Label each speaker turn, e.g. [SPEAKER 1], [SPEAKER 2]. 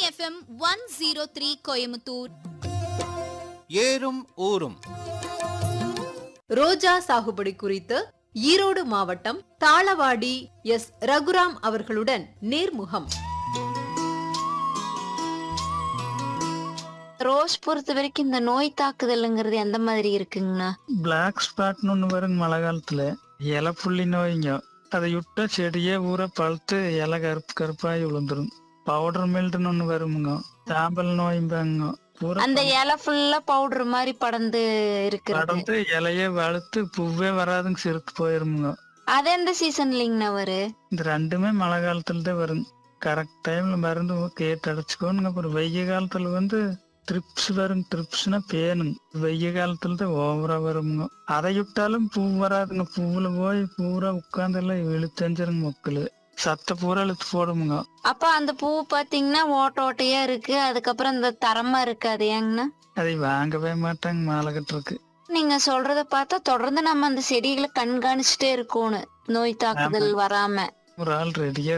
[SPEAKER 1] FM one zero three Coimbatore
[SPEAKER 2] ஏறும் ஊரும்
[SPEAKER 3] ரோஜா சாகுபடி குறித்து ஈரோடு மாவட்டம் தாளவாடி எஸ் ரகுராம் அவர்களுடன் நேர்முகம்
[SPEAKER 4] ரோஸ் பொறுத்த வரைக்கும் இந்த நோய் தாக்குதல்ங்கிறது எந்த மாதிரி இருக்குங்கண்ணா
[SPEAKER 5] பிளாக் ஸ்பாட்னு ஒன்று வருங்க மழை காலத்துல இலை புள்ளி நோய்ங்க அதை விட்டா செடியே ஊற பழுத்து இலை கருப்பு கருப்பாகி விழுந்துரும் பவுடர் மில்டுன்னு ஒன்று வருமுங்க சாம்பல் நோய்ம்பாங்க பூரா
[SPEAKER 4] அந்த இலை ஃபுல்லா பவுடர் மாதிரி படர்ந்து இருக்கிறது
[SPEAKER 5] படர்ந்து இலையே வழுத்து பூவே வராதுங்க சிறுத்து போயிருமுங்க
[SPEAKER 4] அது எந்த சீசன்லிங்கண்ணா வரு
[SPEAKER 5] இந்த ரெண்டுமே மழை காலத்துல தான் வரும் கரெக்ட் டைம்ல மருந்து கேட்டு அடைச்சுக்கோனுங்க அப்புறம் வெய்ய காலத்துல வந்து ட்ரிப்ஸ் வரும் ட்ரிப்ஸ்னா பேனுங்க வெய்ய காலத்துல தான் ஓவரா வருங்க அதை விட்டாலும் பூ வராதுங்க பூவுல போய் பூரா உட்கார்ந்து எல்லாம் இழுத்தஞ்சிருங்க மக்கள் சத்த பூரா இழுத்து போடுமுங்க
[SPEAKER 4] அப்ப அந்த பூ பாத்தீங்கன்னா ஓட்ட ஓட்டையா இருக்கு அதுக்கப்புறம் இந்த தரமா இருக்கு அது ஏங்கண்ணா
[SPEAKER 5] அதை வாங்கவே மாட்டாங்க மாலை கட்டுறதுக்கு
[SPEAKER 4] நீங்க சொல்றத பார்த்தா தொடர்ந்து நம்ம அந்த செடிகளை கண்காணிச்சுட்டே இருக்கணும் நோய் தாக்குதல் வராம
[SPEAKER 5] ஒரு ஆள் ரெடியா